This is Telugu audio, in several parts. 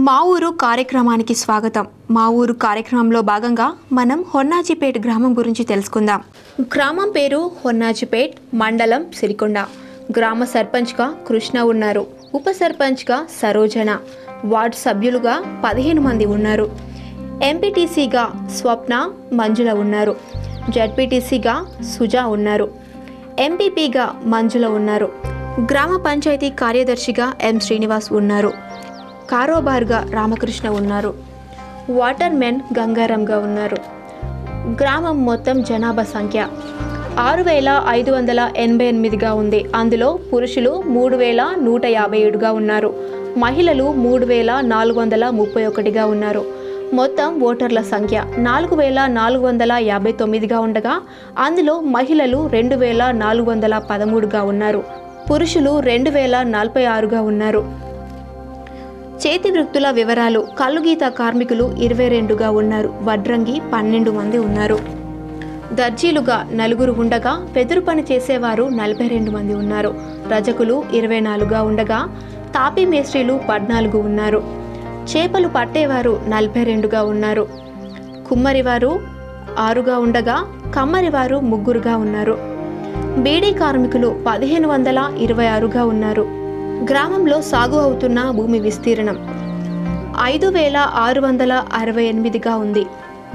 మా ఊరు కార్యక్రమానికి స్వాగతం మా ఊరు కార్యక్రమంలో భాగంగా మనం హొన్నాజిపేట్ గ్రామం గురించి తెలుసుకుందాం గ్రామం పేరు హొన్నాజిపేట్ మండలం సిరికొండ గ్రామ సర్పంచ్గా కృష్ణ ఉన్నారు ఉప సర్పంచ్గా సరోజన వార్డు సభ్యులుగా పదిహేను మంది ఉన్నారు ఎంపీటీసీగా స్వప్న మంజుల ఉన్నారు జడ్పీటీసీగా సుజా ఉన్నారు ఎంపీపీగా మంజుల ఉన్నారు గ్రామ పంచాయతీ కార్యదర్శిగా ఎం శ్రీనివాస్ ఉన్నారు కారోబార్గా రామకృష్ణ ఉన్నారు వాటర్ మెన్ గంగారంగా ఉన్నారు గ్రామం మొత్తం జనాభా సంఖ్య ఆరు వేల ఐదు వందల ఎనభై ఎనిమిదిగా ఉంది అందులో పురుషులు మూడు వేల నూట యాభై ఏడుగా ఉన్నారు మహిళలు మూడు వేల నాలుగు వందల ముప్పై ఒకటిగా ఉన్నారు మొత్తం ఓటర్ల సంఖ్య నాలుగు వేల నాలుగు వందల యాభై తొమ్మిదిగా ఉండగా అందులో మహిళలు రెండు వేల నాలుగు వందల పదమూడుగా ఉన్నారు పురుషులు రెండు వేల నలభై ఆరుగా ఉన్నారు చేతి వృత్తుల వివరాలు కల్లుగీత కార్మికులు ఇరవై రెండుగా ఉన్నారు వడ్రంగి పన్నెండు మంది ఉన్నారు దర్జీలుగా నలుగురు ఉండగా వెదురు పని చేసేవారు నలభై రెండు మంది ఉన్నారు రజకులు ఇరవై నాలుగుగా ఉండగా తాపీ మేస్త్రీలు పద్నాలుగు ఉన్నారు చేపలు పట్టేవారు నలభై రెండుగా ఉన్నారు కుమ్మరివారు ఆరుగా ఉండగా కమ్మరివారు ముగ్గురుగా ఉన్నారు బీడీ కార్మికులు పదిహేను వందల ఇరవై ఆరుగా ఉన్నారు గ్రామంలో సాగు అవుతున్న భూమి విస్తీర్ణం ఐదు వేల ఆరు వందల అరవై ఎనిమిదిగా ఉంది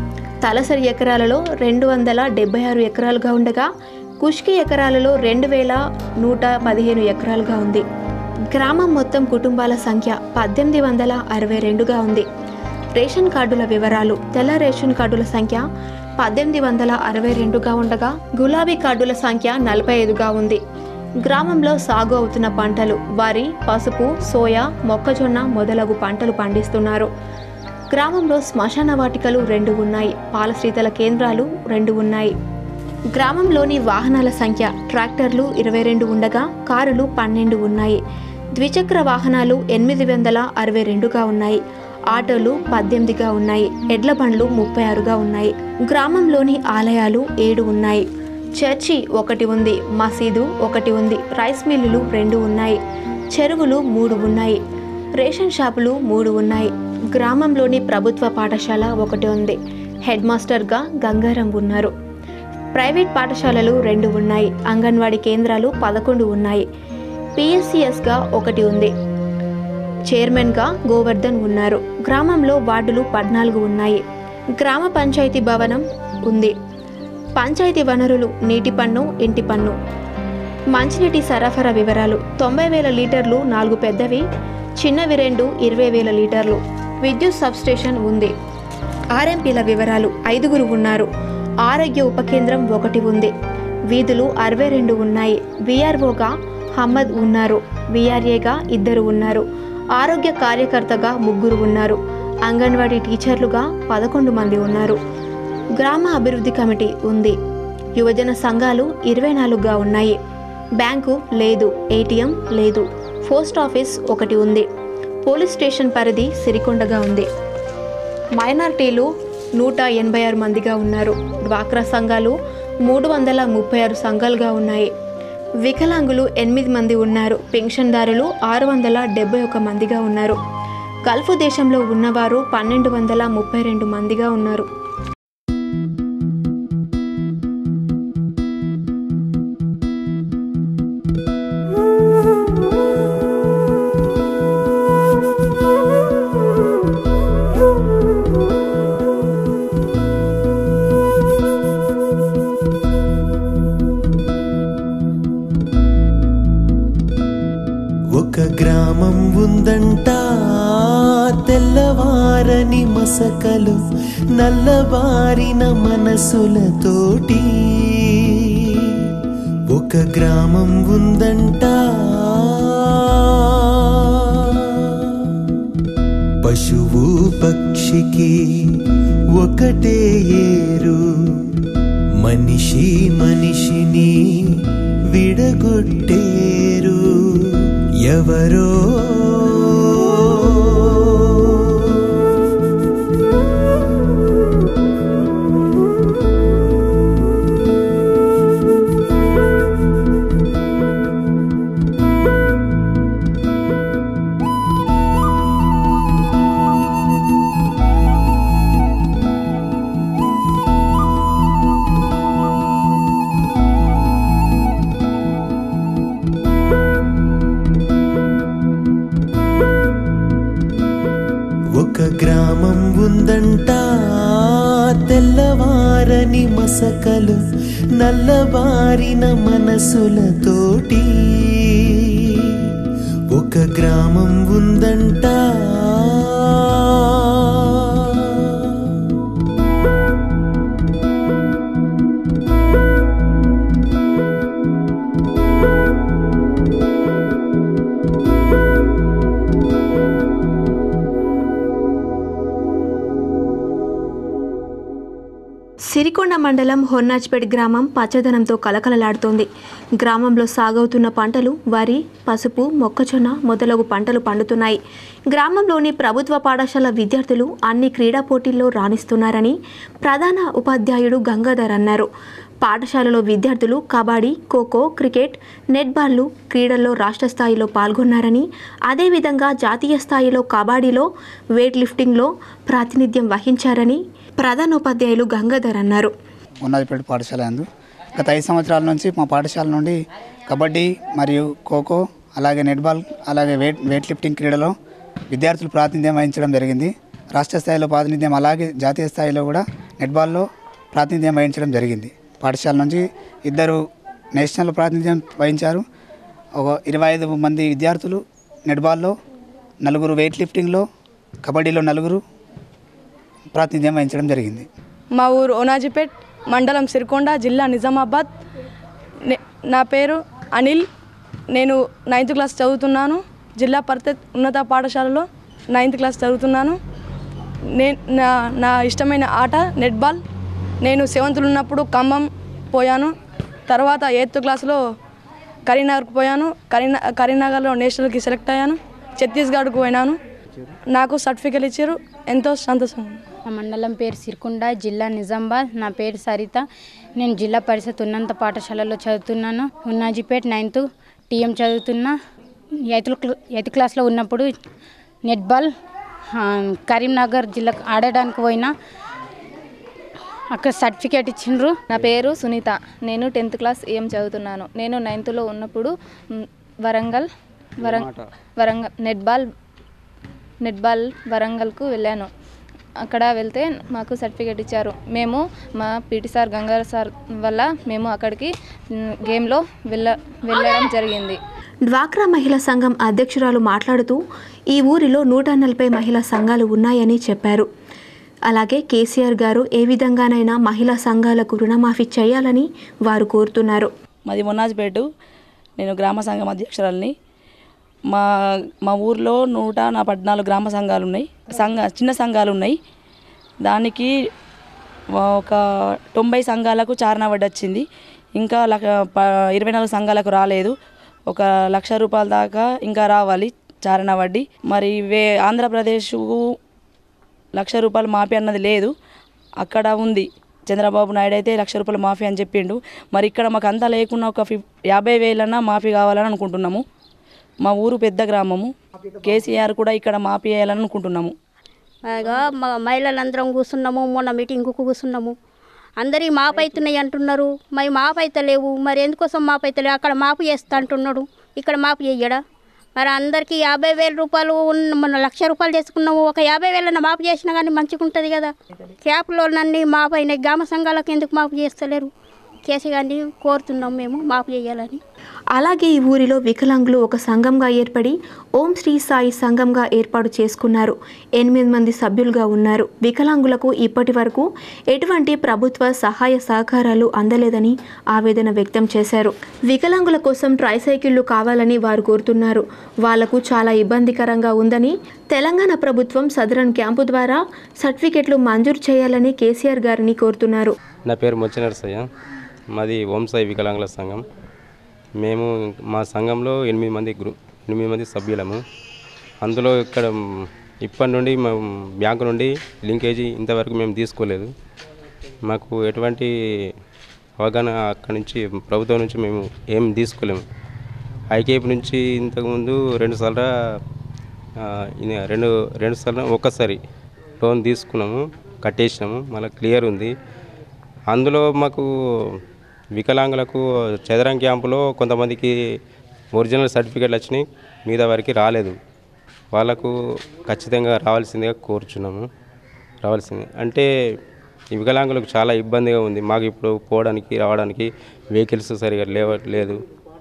తలసరి ఎకరాలలో రెండు వందల డెబ్బై ఆరు ఎకరాలుగా ఉండగా కుష్కి ఎకరాలలో రెండు వేల నూట పదిహేను ఎకరాలుగా ఉంది గ్రామం మొత్తం కుటుంబాల సంఖ్య పద్దెనిమిది వందల అరవై రెండుగా ఉంది రేషన్ కార్డుల వివరాలు తెల్ల రేషన్ కార్డుల సంఖ్య పద్దెనిమిది వందల అరవై రెండుగా ఉండగా గులాబీ కార్డుల సంఖ్య నలభై ఐదుగా ఉంది గ్రామంలో సాగు అవుతున్న పంటలు వరి పసుపు సోయా మొక్కజొన్న మొదలగు పంటలు పండిస్తున్నారు గ్రామంలో శ్మశాన వాటికలు రెండు ఉన్నాయి పాల శీతల కేంద్రాలు రెండు ఉన్నాయి గ్రామంలోని వాహనాల సంఖ్య ట్రాక్టర్లు ఇరవై రెండు ఉండగా కారులు పన్నెండు ఉన్నాయి ద్విచక్ర వాహనాలు ఎనిమిది వందల అరవై రెండుగా ఉన్నాయి ఆటోలు పద్దెనిమిదిగా ఉన్నాయి ఎడ్ల బండ్లు ముప్పై ఆరుగా ఉన్నాయి గ్రామంలోని ఆలయాలు ఏడు ఉన్నాయి చర్చి ఒకటి ఉంది మసీదు ఒకటి ఉంది రైస్ మిల్లులు రెండు ఉన్నాయి చెరువులు మూడు ఉన్నాయి రేషన్ షాపులు మూడు ఉన్నాయి గ్రామంలోని ప్రభుత్వ పాఠశాల ఒకటి ఉంది హెడ్ మాస్టర్గా గంగారం ఉన్నారు ప్రైవేట్ పాఠశాలలు రెండు ఉన్నాయి అంగన్వాడీ కేంద్రాలు పదకొండు ఉన్నాయి పిఎస్సిఎస్గా ఒకటి ఉంది చైర్మన్గా గోవర్ధన్ ఉన్నారు గ్రామంలో వార్డులు పద్నాలుగు ఉన్నాయి గ్రామ పంచాయతీ భవనం ఉంది పంచాయతీ వనరులు నీటి పన్ను ఇంటి పన్ను మంచినీటి సరఫరా వివరాలు తొంభై వేల లీటర్లు నాలుగు పెద్దవి చిన్నవి రెండు ఇరవై వేల లీటర్లు విద్యుత్ సబ్స్టేషన్ ఉంది ఆర్ఎంపీల వివరాలు ఐదుగురు ఉన్నారు ఆరోగ్య ఉప కేంద్రం ఒకటి ఉంది వీధులు అరవై రెండు ఉన్నాయి విఆర్ఓగా హమ్మద్ ఉన్నారు విఆర్ఏగా ఇద్దరు ఉన్నారు ఆరోగ్య కార్యకర్తగా ముగ్గురు ఉన్నారు అంగన్వాడీ టీచర్లుగా పదకొండు మంది ఉన్నారు గ్రామ అభివృద్ధి కమిటీ ఉంది యువజన సంఘాలు ఇరవై నాలుగుగా ఉన్నాయి బ్యాంకు లేదు ఏటీఎం లేదు పోస్ట్ ఆఫీస్ ఒకటి ఉంది పోలీస్ స్టేషన్ పరిధి సిరికొండగా ఉంది మైనార్టీలు నూట ఎనభై ఆరు మందిగా ఉన్నారు డ్వాక్రా సంఘాలు మూడు వందల ముప్పై ఆరు సంఘాలుగా ఉన్నాయి వికలాంగులు ఎనిమిది మంది ఉన్నారు పెన్షన్దారులు ఆరు వందల డెబ్బై ఒక మందిగా ఉన్నారు గల్ఫ్ దేశంలో ఉన్నవారు పన్నెండు వందల ముప్పై రెండు మందిగా ఉన్నారు ఒక గ్రామం ఉందంట తెల్లవారని మసకలు నల్లబారిన మనసులతోటి ఒక గ్రామం ఉందంట పశువు పక్షికి ఒకటే ఏరు మనిషి మనిషిని విడగొట్టేరు ఎవరో గ్రామం ఉందంట తెల్లవారని మసకలు నల్లబారిన మనసులతోటి ఒక గ్రామం ఉందంట సిరికొండ మండలం హొన్నాజ్పేట్ గ్రామం పచ్చదనంతో కలకలలాడుతోంది గ్రామంలో సాగవుతున్న పంటలు వరి పసుపు మొక్కజొన్న మొదలగు పంటలు పండుతున్నాయి గ్రామంలోని ప్రభుత్వ పాఠశాల విద్యార్థులు అన్ని క్రీడా పోటీల్లో రాణిస్తున్నారని ప్రధాన ఉపాధ్యాయుడు గంగాధర్ అన్నారు పాఠశాలలో విద్యార్థులు కబడ్డీ ఖోఖో క్రికెట్ నెట్బాల్లు క్రీడల్లో రాష్ట్ర స్థాయిలో పాల్గొన్నారని అదేవిధంగా జాతీయ స్థాయిలో కబడ్డీలో వెయిట్ లిఫ్టింగ్లో ప్రాతినిధ్యం వహించారని ప్రధానోపాధ్యాయులు గంగాధర్ అన్నారు ఉన్నదిపేట పాఠశాల యందు గత ఐదు సంవత్సరాల నుంచి మా పాఠశాల నుండి కబడ్డీ మరియు ఖోఖో అలాగే నెట్బాల్ అలాగే వెయిట్ వెయిట్ లిఫ్టింగ్ క్రీడలో విద్యార్థులు ప్రాతినిధ్యం వహించడం జరిగింది రాష్ట్ర స్థాయిలో ప్రాతినిధ్యం అలాగే జాతీయ స్థాయిలో కూడా నెట్బాల్లో ప్రాతినిధ్యం వహించడం జరిగింది పాఠశాల నుంచి ఇద్దరు నేషనల్ ప్రాతినిధ్యం వహించారు ఒక ఇరవై ఐదు మంది విద్యార్థులు నెట్బాల్లో నలుగురు వెయిట్ లిఫ్టింగ్లో కబడ్డీలో నలుగురు ప్రాతినిధ్యం వహించడం జరిగింది మా ఊరు ఓనాజిపేట్ మండలం సిరికొండ జిల్లా నిజామాబాద్ నే- నా పేరు అనిల్ నేను నైన్త్ క్లాస్ చదువుతున్నాను జిల్లా పరిషత్ ఉన్నత పాఠశాలలో నైన్త్ క్లాస్ చదువుతున్నాను నేను నా నా ఇష్టమైన ఆట నెట్బాల్ నేను సెవెంత్లో ఉన్నప్పుడు ఖమ్మం పోయాను తర్వాత ఎయిత్ క్లాస్లో కరీంనగర్కి పోయాను కరీంన కరీంనగర్లో నేషనల్కి సెలెక్ట్ అయ్యాను ఛత్తీస్గఢ్కు పోయినాను నాకు సర్టిఫికెట్ ఇచ్చారు ఎంతో సంతోషంగా ఉంది. మా మండలం పేరు సిరికొండ జిల్లా నిజామాబాద్ నా పేరు సరిత నేను జిల్లా పరిషత్ ఉన్నత పాఠశాలలో చదువుతున్నాను ఉన్నాజీపేట్ నైన్త్ టీఎం చదువుతున్నా ఎయిత్ క్లా- ఎయిత్ క్లాస్లో ఉన్నప్పుడు నెట్బాల్ ఆ, కరీంనగర్ జిల్లాకు ఆడడానికి పోయినా అక్కడ సర్టిఫికేట్ ఇచ్చిండ్రు నా పేరు సునీత నేను టెన్త్ క్లాస్ ఏం చదువుతున్నాను నేను నైన్త్లో ఉన్నప్పుడు మ్, వరంగల్ వరంగ్ వరంగల్ నెట్బాల్ నెట్బాల్ వరంగల్కు వెళ్ళాను అక్కడ వెళ్తే మాకు సర్టిఫికేట్ ఇచ్చారు మేము మా పీటీ సార్ గంగాధర్ సార్ వల్ల మేము అక్కడికి మ్, గేమ్లో వెళ్ళ వెళ్ళడం జరిగింది డ్వాక్రా మహిళా సంఘం అధ్యక్షురాలు మాట్లాడుతూ ఈ ఊరిలో నూట నలభై మహిళా సంఘాలు ఉన్నాయని చెప్పారు అలాగే కేసీఆర్ గారు ఏ విధంగానైనా మహిళా సంఘాలకు రుణమాఫీ చేయాలని వారు కోరుతున్నారు మాది మొన్నాజ్పేట నేను గ్రామ సంఘం అధ్యక్షురాలని మా మా ఊర్లో నూట నా పద్నాలుగు గ్రామ సంఘాలు ఉన్నాయి సంఘ చిన్న సంఘాలు ఉన్నాయి దానికి ఒక తొంభై సంఘాలకు చారణ వడ్డీ వచ్చింది ఇంకా లక్ష ప- ఇరవై నాలుగు సంఘాలకు రాలేదు ఒక లక్ష రూపాయల దాకా ఇంకా రావాలి చారణ వడ్డీ మరి వే ఆంధ్రప్రదేశ్ లక్ష రూపాయలు మాఫీ అన్నది లేదు అక్కడ ఉంది చంద్రబాబు నాయుడు అయితే లక్ష రూపాయలు మాఫీ అని చెప్పిండు మరి ఇక్కడ మాకు అంతా లేకున్నా ఒక ఫిఫ్ యాభై వేలన్నా మాఫీ కావాలని అనుకుంటున్నాము మా ఊరు పెద్ద గ్రామము కేసీఆర్ కూడా ఇక్కడ మాఫీ వేయాలని అనుకుంటున్నాము ఇక మా మహిళలందరం కూర్చున్నాము మొన్న మీటింగ్కు కూర్చున్నాము అందరి మాపు అవుతున్నాయి అంటున్నారు మరి మాపు అయితే లేవు మరి ఎందుకోసం మాపు అయితే లేవు అక్కడ మాపు చేస్తా అంటున్నాడు ఇక్కడ మాపు చెయ్యడా మరి అందరికీ యాభై వేల రూపాయలు ఉన్న మన లక్ష రూపాయలు చేసుకున్నాము ఒక యాభై వేలన్న మాపు చేసినా కానీ మంచిగా ఉంటుంది కదా క్యాప్లో నన్ను మాపు అయినాయి గ్రామ సంఘాలకు ఎందుకు మాపు చేస్తలేరు కేసీ గారిని కోరుతున్నాం మేము మాపు చేయాలని అలాగే ఈ ఊరిలో వికలాంగులు ఒక సంఘంగా ఏర్పడి ఓం శ్రీ సాయి సంఘంగా ఏర్పాటు చేసుకున్నారు ఎనిమిది మంది సభ్యులుగా ఉన్నారు వికలాంగులకు ఇప్పటి వరకు ఎటువంటి ప్రభుత్వ సహాయ సహకారాలు అందలేదని ఆవేదన వ్యక్తం చేశారు వికలాంగుల కోసం ట్రైసైకిళ్లు కావాలని వారు కోరుతున్నారు వాళ్లకు చాలా ఇబ్బందికరంగా ఉందని తెలంగాణ ప్రభుత్వం సదరన్ క్యాంపు ద్వారా సర్టిఫికెట్లు మంజూరు చేయాలని కేసీఆర్ గారిని కోరుతున్నారు నా పేరు మొచ్చ నరసయ్య మాది ఓంసాయి వికలాంగుల సంఘం మేము మా సంఘంలో ఎనిమిది మంది గ్రూ ఎనిమిది మంది సభ్యులము అందులో ఇక్కడ మ్, ఇప్పటి నుండి మేము బ్యాంకు నుండి లింకేజీ ఇంతవరకు మేము తీసుకోలేదు మాకు ఎటువంటి అవగాహన అక్కడి నుంచి ప్రభుత్వం నుంచి మేము ఏం తీసుకోలేము ఐకేపీ నుంచి ఇంతకుముందు రెండు సార్లు రెండు రెండు సార్లు ఒక్కసారి లోన్ తీసుకున్నాము కట్టేసినాము మళ్ళీ క్లియర్ ఉంది అందులో మాకు వికలాంగులకు చదరం క్యాంపులో కొంతమందికి ఒరిజినల్ సర్టిఫికేట్లు వచ్చినాయి మిగతా వారికి రాలేదు వాళ్ళకు ఖచ్చితంగా రావాల్సిందిగా కోరుచున్నాము రావాల్సింది అంటే ఈ వికలాంగులకు చాలా ఇబ్బందిగా ఉంది మాకు ఇప్పుడు పోవడానికి రావడానికి వెహికల్స్ సరిగా లేవట్లేదు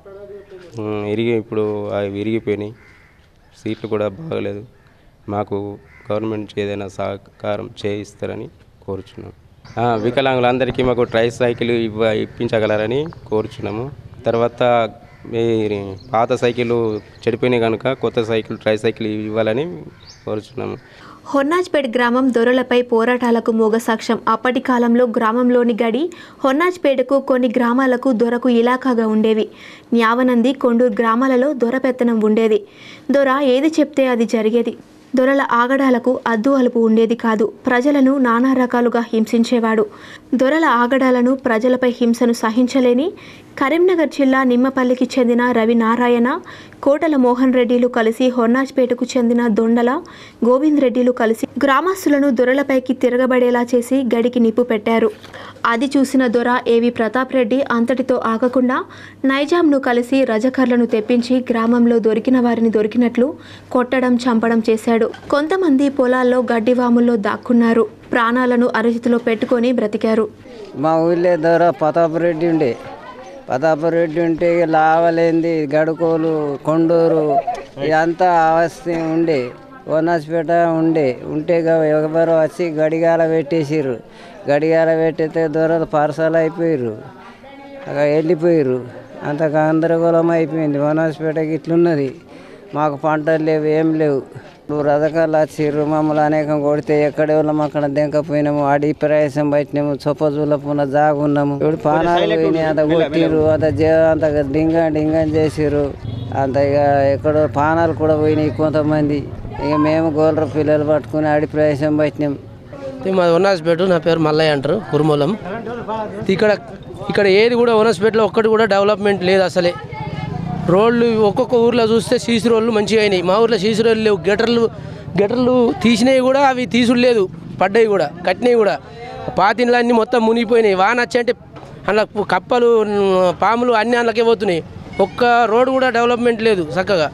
ఉమ్, ఇరిగి ఇప్పుడు అవి విరిగిపోయినాయి సీట్లు కూడా బాగలేదు మాకు గవర్నమెంట్ ఏదైనా సహకారం చేయిస్తారని కోరుచున్నాం ఆ, వికలాంగులందరికీ మాకు ట్రై సైకిల్ ఇవ్వ ఇప్పించగలరని కోరుచున్నాము తర్వాత ఈ పాత సైకిల్ చెడిపోయినాయి కనుక కొత్త సైకిల్ ట్రై సైకిల్ ఇవ్వాలని కోరుచున్నాము హొన్నాజ్పేట్ గ్రామం దొరలపై పోరాటాలకు మోగ సాక్ష్యం అప్పటి కాలంలో గ్రామంలోని గడి హొన్నాజ్పేటకు కొన్ని గ్రామాలకు దొరకు ఇలాకాగా ఉండేవి న్యావనంది కొండూరు గ్రామాలలో దొర పెత్తనం ఉండేది దొర ఏది చెప్తే అది జరిగేది దొరల ఆగడాలకు అద్దు అలుపు ఉండేది కాదు ప్రజలను నానా రకాలుగా హింసించేవాడు దొరల ఆగడాలను ప్రజలపై హింసను సహించలేని కరీంనగర్ జిల్లా నిమ్మపల్లికి చెందిన రవి నారాయణ కోటల మోహన్ రెడ్డిలు కలిసి హొన్నాజ్పేటకు చెందిన దొండల గోవింద్ రెడ్డిలు కలిసి గ్రామస్తులను దొరలపైకి తిరగబడేలా చేసి గడికి నిప్పు పెట్టారు అది చూసిన దొర ఏవి ప్రతాప్ రెడ్డి అంతటితో ఆగకుండా నైజాంను కలిసి రజకర్లను తెప్పించి గ్రామంలో దొరికిన వారిని దొరికినట్లు కొట్టడం చంపడం చేశాడు కొంతమంది పొలాల్లో గడ్డివాముల్లో దాక్కున్నారు ప్రాణాలను అరచితిలో పెట్టుకొని బ్రతికారు మా ఊళ్ళో దొర ప్రతాపరెడ్డి ఉండే ప్రతాపరెడ్డి ఉంటే ఇక లావలేంది గడుకోలు కొండూరు ఇదంతా అవస్థ ఉండే వనాసిపేట ఉండే ఉంటే ఇక ఎవరో వచ్చి గడిగాల పెట్టేసిర్రు గడిగాల పెట్టితే దొరలు పార్సల్ అయిపోయారు అక్కడ వెళ్ళిపోయారు అంత గందరగోళం అయిపోయింది వనాసిపేటకి ఇట్లున్నది మాకు పంటలు లేవు ఏం లేవు ఇప్పుడు రథకాలు వచ్చిర్రు మమ్మల్ని అనేకం కొడితే ఎక్కడ వాళ్ళం అక్కడ దెంకపోయినాము ఆడి ప్రయాసం పట్టినాము చొప్పజూల పున జాగున్నాము ఇప్పుడు పానాలు పోయినాయి అంత కొట్టిర్రు అంత జే అంత డింగా డింగం చేసిర్రు అంత ఇక ఎక్కడో పానాలు కూడా పోయినాయి కొంతమంది ఇక మేము గోల్ర పిల్లలు పట్టుకుని ఆడి ప్రయాసం పట్టినాం మాది వనాస్పేట నా పేరు మల్లయ్య అంటారు కురుమూలం ఇక్కడ ఇక్కడ ఏది కూడా వనస్పేటలో ఒక్కటి కూడా డెవలప్మెంట్ లేదు అసలే రోడ్లు ఒక్కొక్క ఊర్లో చూస్తే సీసీ రోడ్లు మంచిగా అయినాయి మా ఊర్లో సీసీ రోడ్లు లేవు గటర్లు గటర్లు తీసినవి కూడా అవి తీసుడు లేదు పడ్డాయి కూడా కట్టినవి కూడా పాతిన్లు అన్నీ మొత్తం మునిగిపోయినాయి వాన వచ్చి అంటే అందులో కప్పలు పాములు అన్ని అందులోకే పోతున్నాయి ఒక్క రోడ్ కూడా డెవలప్మెంట్ లేదు చక్కగా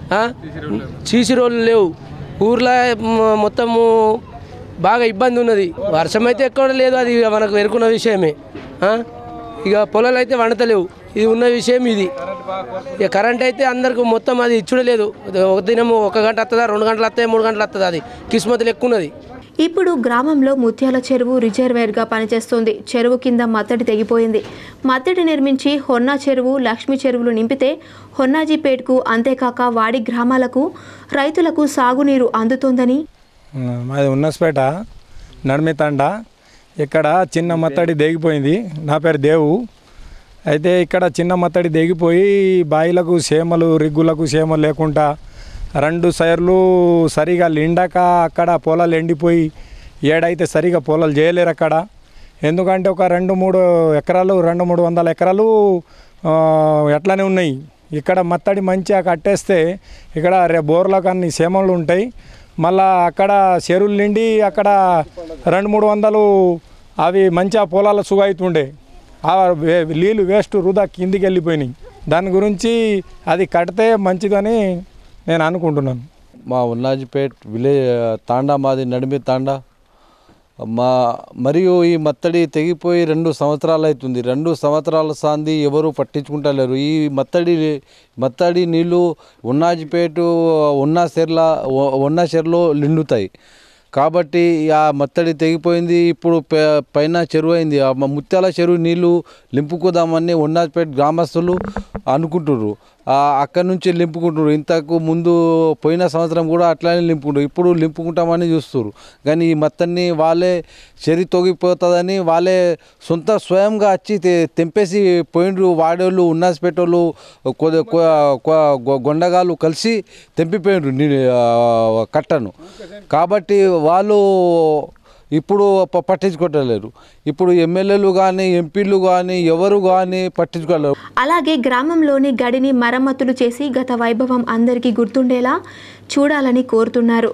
సీసీ రోడ్లు లేవు ఊర్లో మ- మొత్తము బాగా ఇబ్బంది ఉన్నది వర్షం అయితే ఎక్కడ లేదు అది ఇక మనకు ఎరుకున్న విషయమే ఆ? ఇక పొలాలు అయితే వండతలేవు ఇది ఉన్న విషయం ఇది ఇక కరెంట్ అయితే అందరికి మొత్తం అది ఇచ్చుడలేదు ఒక దినం ఒక గంట వస్తుందా రెండు గంటలు వస్తాయి మూడు గంటలు వస్తుంది అది కిస్మతులు ఎక్కువ ఉన్నది ఇప్పుడు గ్రామంలో ముత్యాల చెరువు రిజర్వేర్గా పనిచేస్తుంది చెరువు కింద మత్తడి తెగిపోయింది మత్తడి నిర్మించి హొన్నా చెరువు లక్ష్మీ చెరువులు నింపితే హొన్నాజీపేట్కు అంతేకాక వాడి గ్రామాలకు రైతులకు సాగునీరు అందుతోందని మాది ఉన్నస్పేట నడిమితండ ఇక్కడ చిన్న మత్తడి దిగిపోయింది నా పేరు దేవు అయితే ఇక్కడ చిన్న మత్తడి దిగిపోయి బాయిలకు సేమలు రిగ్గులకు సేమలు లేకుండా రెండు సైర్లు సరిగా నిండక అక్కడ పొలాలు ఎండిపోయి ఏడైతే సరిగా పొలాలు చేయలేరు అక్కడ ఎందుకంటే ఒక రెండు మూడు ఎకరాలు రెండు మూడు వందల ఎకరాలు ఆ, ఎట్లానే ఉన్నాయి ఇక్కడ మత్తడి మంచిగా కట్టేస్తే ఇక్కడ రే బోర్లకు అన్ని సేమలు ఉంటాయి మళ్ళా అక్కడ చెరువులు నిండి అక్కడ రెండు మూడు వందలు అవి మంచిగా పొలాల సుగైతుండే ఆ వే- నీళ్ళు వేస్ట్ వృధా కిందికి వెళ్ళిపోయినాయి దాని గురించి అది కడితే మంచిదని నేను అనుకుంటున్నాను మా ఉన్నాజిపేట్ విలేజ్ తాండా మాది నడిమి తాండా మా మరియు ఈ మత్తడి తెగిపోయి రెండు సంవత్సరాలు అవుతుంది రెండు సంవత్సరాల సాంది ఎవరు పట్టించుకుంటలేరు ఈ మత్తడి మత్తడి నీళ్ళు ఉన్నాజిపేట ఉన్నా చెర్ల ఉన్నా చెర్లో నిండుతాయి కాబట్టి ఆ మత్తడి తెగిపోయింది ఇప్పుడు ప- పైన చెరువు అయింది ఆ మ- ముత్యాల చెరువు నీళ్లు లింపుకుందామని ఉన్నాజ్పేట గ్రామస్తులు అనుకుంటున్నారు ఆ అక్కడి నుంచి లింపుకుంటున్నారు ఇంతకు ముందు పోయిన సంవత్సరం కూడా అట్లానే లింపుకుంటారు ఇప్పుడు లింపుకుంటామని చూస్తున్నారు కానీ ఈ మొత్తాన్ని వాళ్ళే చెరి తొగిపోతుందని వాళ్ళే సొంత స్వయంగా వచ్చి తె- తెంపేసి పోయిండ్రు వాడేళ్ళు ఉన్నాసిపెట్టోళ్ళు కొద్ది కొ- కొ- గొ- గొండగాళ్ళు కలిసి తెంపిపోయిండ్రు నీ ఆ, కట్టను కాబట్టి వాళ్ళు ఇప్పుడు ప- పట్టించుకోవట్లేరు ఇప్పుడు ఎమ్మెల్యేలు కానీ ఎంపీలు కానీ ఎవరు కానీ పట్టించుకోలేరు అలాగే గ్రామంలోని గడిని మరమ్మతులు చేసి గత వైభవం అందరికీ గుర్తుండేలా చూడాలని కోరుతున్నారు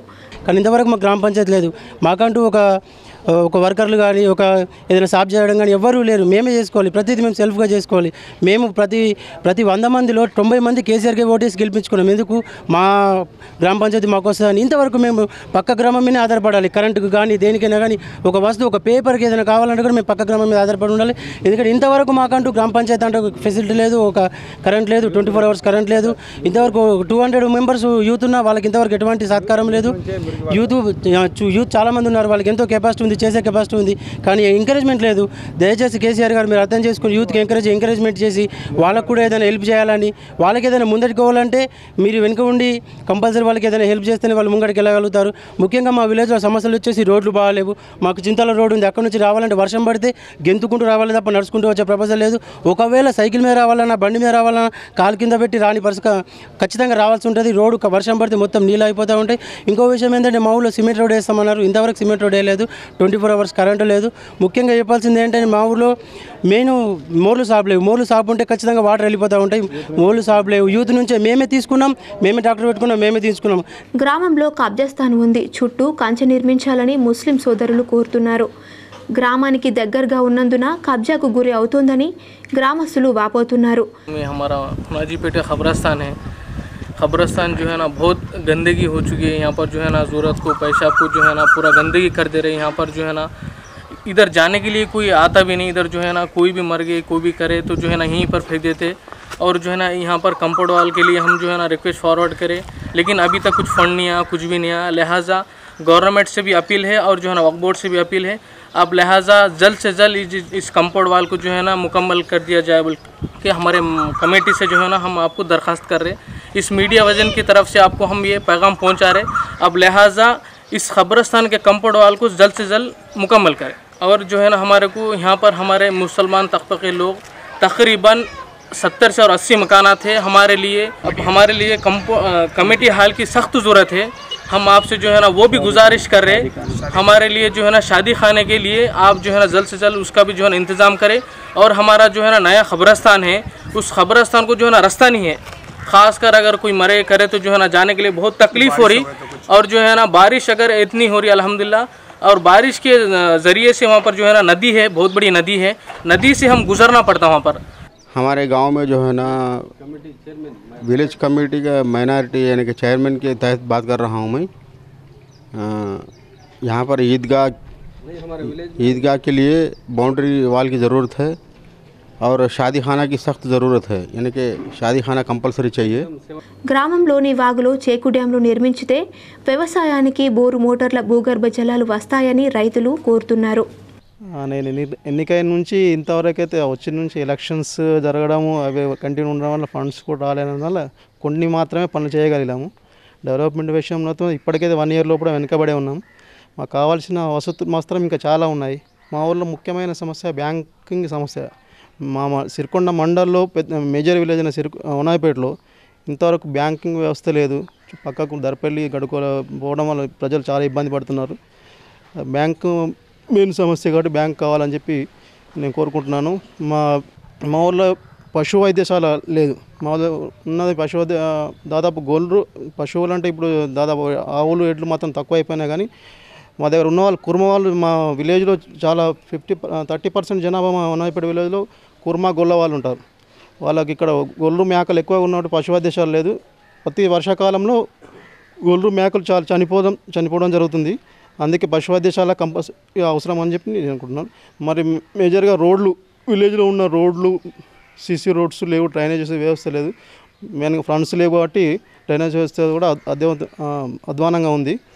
కానీ ఇంతవరకు మాకు గ్రామ పంచాయతీ లేదు మాకంటూ ఒక ఒక వర్కర్లు కానీ ఒక ఏదైనా సాఫ్ చేయడం కానీ ఎవ్వరూ లేరు మేమే చేసుకోవాలి ప్రతిదీ మేము సెల్ఫ్గా చేసుకోవాలి మేము ప్రతి ప్రతి వంద మందిలో తొంభై మంది కేసీఆర్కే ఓటేసి గెలిపించుకున్నాం ఎందుకు మా గ్రామ పంచాయతీ మాకు వస్తుందని ఇంతవరకు మేము పక్క గ్రామం మీద ఆధారపడాలి కరెంటుకు కానీ దేనికైనా కానీ ఒక వస్తువు ఒక పేపర్కి ఏదైనా కావాలంటే కూడా మేము పక్క గ్రామం మీద ఆధారపడి ఉండాలి ఎందుకంటే ఇంతవరకు మాకంటూ గ్రామ పంచాయతీ అంటే ఒక ఫెసిలిటీ లేదు ఒక కరెంట్ లేదు ట్వంటీ ఫోర్ అవర్స్ కరెంట్ లేదు ఇంతవరకు టూ హండ్రెడ్ మెంబర్స్ యూత్ ఉన్నా వాళ్ళకి ఇంతవరకు ఎటువంటి సత్కారం లేదు యూత్ యూత్ చాలా మంది ఉన్నారు వాళ్ళకి ఎంతో కెపాసిటీ ఉంది చేసే కెపాసిటీ ఉంది కానీ ఎంకరేజ్మెంట్ లేదు దయచేసి కేసీఆర్ గారు మీరు అర్థం చేసుకుని యూత్కి ఎంకరేజ్ ఎంకరేజ్మెంట్ చేసి వాళ్ళకు కూడా ఏదైనా హెల్ప్ చేయాలని వాళ్ళకి ఏదైనా ముందడుకోవాలంటే మీరు వెనుక ఉండి కంపల్సరీ వాళ్ళకి ఏదైనా హెల్ప్ చేస్తేనే వాళ్ళు ముంగడికి వెళ్ళగలుగుతారు ముఖ్యంగా మా విలేజ్లో సమస్యలు వచ్చేసి రోడ్లు బాగాలేవు మాకు చింతల రోడ్డు ఉంది అక్కడ నుంచి రావాలంటే వర్షం పడితే గెంతుకుంటూ రావాలి తప్ప నడుచుకుంటూ వచ్చే ప్రపోజల్ లేదు ఒకవేళ సైకిల్ మీద రావాలన్నా బండి మీద రావాలన్నా కాలు కింద పెట్టి రాని పరిస్థితి ఖచ్చితంగా రావాల్సి ఉంటుంది రోడ్డు క- వర్షం పడితే మొత్తం నీళ్ళు అయిపోతూ ఉంటాయి ఇంకో విషయం ఏంటంటే మా ఊళ్ళో సిమెంట్ రోడ్ వేస్తామన్నారు ఇంతవరకు సిమెంట్ రోడ్ వేయలేదు ట్వంటీ ఫోర్ అవర్స్ కరెంటు లేదు ముఖ్యంగా చెప్పాల్సింది ఏంటంటే మా ఊళ్ళో మెయిన్ మోర్లు సాపు లేవు మోర్లు సాపు ఉంటే ఖచ్చితంగా వాటర్ వెళ్ళిపోతూ ఉంటాయి మోర్లు సాపు లేవు యూత్ నుంచే మేమే తీసుకున్నాం మేమే డాక్టర్ పెట్టుకున్నాం మేమే తీసుకున్నాం గ్రామంలో కబ్జా స్థానం ఉంది చుట్టూ కంచె నిర్మించాలని ముస్లిం సోదరులు కోరుతున్నారు గ్రామానికి దగ్గరగా ఉన్నందున కబ్జాకు గురి అవుతోందని గ్రామస్తులు వాపోతున్నారు में हमारा नाजीपेट का खबरस्तान है खबरस्तान जो है ना बहुत गंदगी हो चुकी है यहाँ पर जो है ना ज़रूरत को पेशाब को जो है ना पूरा गंदगी कर दे रहे हैं यहाँ पर जो है ना इधर जाने के लिए कोई आता भी नहीं इधर जो है ना कोई भी मर गए कोई भी करे तो जो है ना यहीं पर फेंक देते और जो है ना यहाँ पर कंपाउंड वाल के लिए हम जो है ना रिक्वेस्ट फॉरवर्ड करें लेकिन अभी तक कुछ फंड नहीं आया कुछ भी नहीं आया लिहाजा गवर्नमेंट से भी अपील है और जो है ना वक्फ बोर्ड से भी अपील है अब लिहाजा जल्द से जल्द इस, इस कंपाउंड वाल को जो है ना मुकम्मल कर दिया जाए बोल के हमारे कमेटी से जो है ना हम आपको दरख्वास्त कर रहे इस मीडिया वजन की तरफ से आपको हम ये पैगाम पहुंचा रहे अब लिहाजा इस खबरस्तान के कंपाउंड वाल को जल्द से जल्द मुकम्मल करें और जो है ना हमारे को यहाँ पर हमारे मुसलमान तबके के लोग तकरीबन सत्तर से और अस्सी मकानात है हमारे लिए अब हमारे लिए कंपो अ, कमेटी हाल की सख्त ज़रूरत है हम आपसे जो है ना वो भी गुजारिश कर रहे हैं हमारे लिए जो है ना शादी खाने के लिए आप जो है ना जल्द से जल्द उसका भी जो है ना इंतज़ाम करें और हमारा जो है ना नया खबरस्तान है उस खबरस्तान को जो है ना रास्ता नहीं है खासकर अगर कोई मरे करे तो जो है ना जाने के लिए बहुत तकलीफ़ हो रही और जो है ना बारिश अगर इतनी हो रही अल्हम्दुलिल्लाह और बारिश के अ, ज़रिए से वहाँ पर जो है ना नदी है बहुत बड़ी नदी है नदी से हम गुजरना पड़ता वहाँ पर हमारे गांव में जो है ना विलेज कमेटी का माइनॉरिटी यानी कि चेयरमैन के तहत बात कर रहा हूँ मैं अ, यहाँ पर ईदगाह ईदगाह के लिए बाउंड्री वाल की ज़रूरत है और शादी खाना की सख्त ज़रूरत है यानी कि शादी खाना कंपलसरी चाहिए గ్రామంలోని వాగులో చేకు డ్యాంలు నిర్మించితే వ్యవసాయానికి బోరు మోటార్ల భూగర్భ జలాలు వస్తాయని రైతులు కోరుతున్నారు ఆ, నేను ఎన్ని- ఎన్నికైన నుంచి ఇంతవరకు అయితే వచ్చిన నుంచి ఎలక్షన్స్ జరగడము అవి కంటిన్యూ ఉండడం వల్ల ఫండ్స్ కూడా రాలేడం వల్ల కొన్ని మాత్రమే పనులు చేయగలిగాము డెవలప్మెంట్ విషయంలో అయితే ఇప్పటికైతే వన్ ఇయర్ లోపల వెనుకబడే ఉన్నాం మాకు కావాల్సిన వసతులు మాత్రం ఇంకా చాలా ఉన్నాయి మా ఊళ్ళో ముఖ్యమైన సమస్య బ్యాంకింగ్ సమస్య మా మా సిరికొండ మండల్లో పెద్ద మేజర్ విలేజ్ అయిన సిరి వనాయిపేటలో ఇంతవరకు బ్యాంకింగ్ వ్యవస్థ లేదు పక్కకు దర్పల్లి గడుకోల పోవడం వల్ల ప్రజలు చాలా ఇబ్బంది పడుతున్నారు బ్యాంకు మెయిన్ సమస్య కాబట్టి బ్యాంక్ కావాలని చెప్పి నేను కోరుకుంటున్నాను మా మా ఊళ్ళో పశు వైద్యశాల లేదు మా ఊళ్ళో ఉన్నది పశు వైద్య దాదాపు గోళ్ళు పశువులు అంటే ఇప్పుడు దాదాపు ఆవులు ఎడ్లు మాత్రం తక్కువ అయిపోయినాయి కానీ మా దగ్గర ఉన్న వాళ్ళు కుర్మ వాళ్ళు మా విలేజ్లో చాలా ఫిఫ్టీ థర్టీ పర్సెంట్ జనాభా మా ఉన్నపేట విలేజ్లో కుర్మా గొల్ల వాళ్ళు ఉంటారు వాళ్ళకి ఇక్కడ గొర్రెలు మేకలు ఎక్కువ ఉన్నట్టు పశు వైద్యశాల లేదు ప్రతి వర్షాకాలంలో గొర్రెలు మేకలు చాలా చనిపోవడం చనిపోవడం జరుగుతుంది అందుకే పశు వైద్యశాల కంపల్సరీ అవసరం అని చెప్పి నేను అనుకుంటున్నాను మరి మేజర్గా రోడ్లు విలేజ్లో ఉన్న రోడ్లు సీసీ రోడ్స్ లేవు డ్రైనేజెస్ వ్యవస్థ లేదు మెయిన్గా ఫ్రంట్స్ లేవు కాబట్టి డ్రైనేజ్ వ్యవస్థ కూడా అదే అధ్వానంగా ఉంది